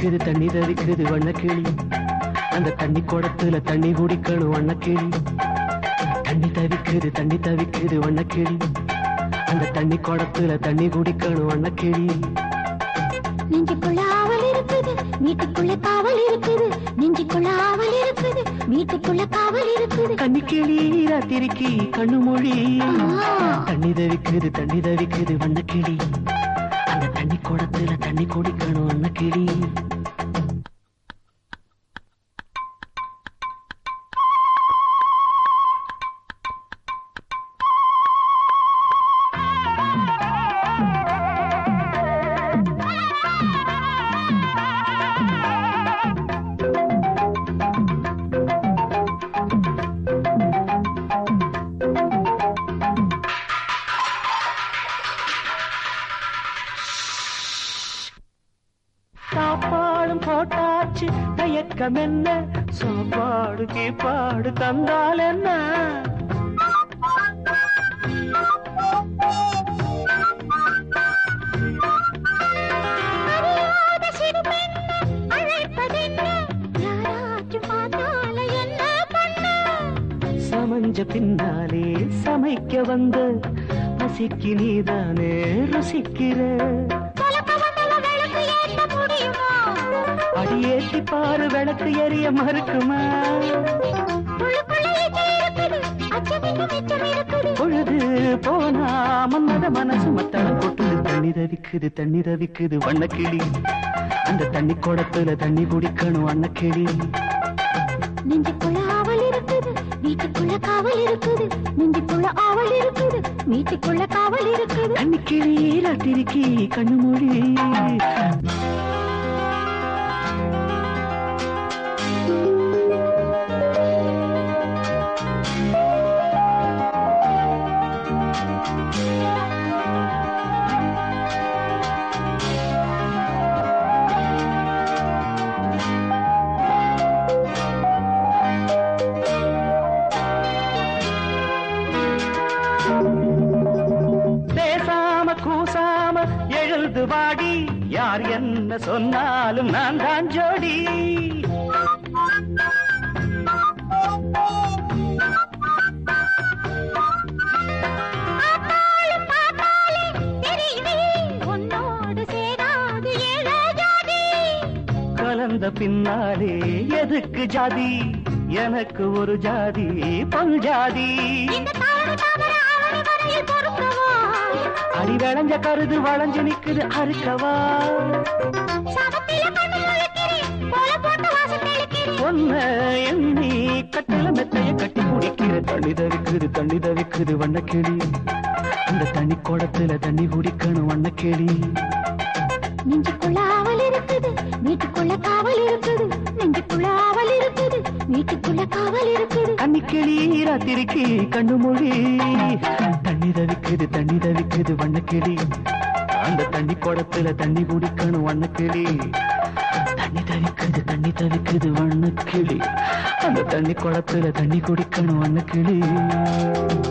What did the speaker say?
தவிக்குது தண்ணி தவிக்குது வண்ணக்கிளி அந்த தண்ணி குடத்துல தண்ணி குடிக்கணும் வண்ணக்கிளி தண்ணி தவிக்குது தண்ணி தவிக்குது வண்ணக்கிளி அந்த தண்ணி குடத்துல தண்ணி குடிக்கணும் வண்ணக்கிளி நெஞ்சுக்குள்ள ஆவல் இருக்குது வீட்டுக்குள்ள காவல் இருக்குது நெஞ்சுக்குள்ள ஆவல் இருக்குது வீட்டுக்குள்ள காவல் இருக்குது கண்ணிக்கிளி ராத்திரிக்கு கண்ணு மொழி தண்ணி தவிக்குது தண்ணி தவிக்குது வண்ணக்கிளி அந்த தண்ணி குடத்துல தண்ணி குடிக்கணும் வண்ணக்கிளி சாப்பாடும் போட்டாச்சு தயக்கம் என்ன சாப்பாடு கீப்பாடு தந்தால் என்ன அறியாத சிறு பெண்ணை அழைப்பதென்ன? யாராச்சும் பார்த்தால என்ன பண்ண? சமஞ்ச பின்னாலே சமைக்க வந்த பசிக்கு நீதானே ருசிக்கிற தொலைக்க வந்தவ விளக்கு ஏத்த முடியுமா? அடியேத்தி பாரு விளக்கு எரிய மறுக்குமா உள்ளுக்குள்ள ஈச்சை இருக்குது, அச்சமிட்டு மிச்சம் இருக்குது. பொழுது போனா மன்மத மனசு மத்தளம் கொட்டுது தண்ணி தவிக்குது தண்ணி தவிக்குது வண்ணக்கிளி அந்த தண்ணி குடத்துல தண்ணி குடிக்கணும் வண்ணக்கிளி நெஞ்சுக்குள்ள ஆவல் இருக்குது வீட்டுக்குள்ள காவல் இருக்குது நெஞ்சுக்குள்ள ஆவல் இருக்குது வீட்டுக்குள்ள காவல் இருக்குது தண்ணி கிளி ராத்திரிக்கு கண்ணு மொழி பேசாம கூசாம எழுது வாடி யார் என்ன சொன்னாலும் நான் தான் ஜோடி பார்த்தாலும் பார்த்தாலே தெரியுதே உன்னோடு சேராது ஏழ ஜாதி கலந்த பின்னாலே எதுக்கு ஜாதி எனக்கு ஒரு ஜாதி பல் ஜாதி இந்த தாழ்வு தாமர ஆவணி வரையில் பொறுக்கவா அடி விளைஞ்ச கருது வளைஞ்சு நிக்குது அறுக்கவா சமத்தில கண்ணு முழிக்கிறேன் போல போட்டு வாசம் தெளிக்கிறேன் பொண்ண எண்ணி கட்டில மெத்தைய கட்டி குடிக்கிற தண்ணி தவிக்குது தண்ணி தவிக்குது வண்ணக்கிளி அந்த தண்ணி குடத்துல தண்ணி குடிக்கணும் வண்ணக்கிளி நெஞ்சுக்குள்ள ஆவல் இருக்குது வீட்டுக்குள்ள காவல் இருக்குது நெஞ்சுக்குள்ள ஆவல் இருக்குது வீட்டுக்குள்ள காவல் இருக்குது கண்ணிக்கிளி ராத்திரிக்கு கண்ணு மொழி தண்ணி தவிக்குது தண்ணி தவிக்குது வண்ணக்கிளி அந்த தண்ணி குடத்துல தண்ணி குடிக்கணும் வண்ணக்கிளி தண்ணி தவிக்குது தண்ணி தவிக்குது வண்ணக்கிளி அந்த தண்ணி குடத்துல தண்ணி குடிக்கணும் வண்ணக்கிளி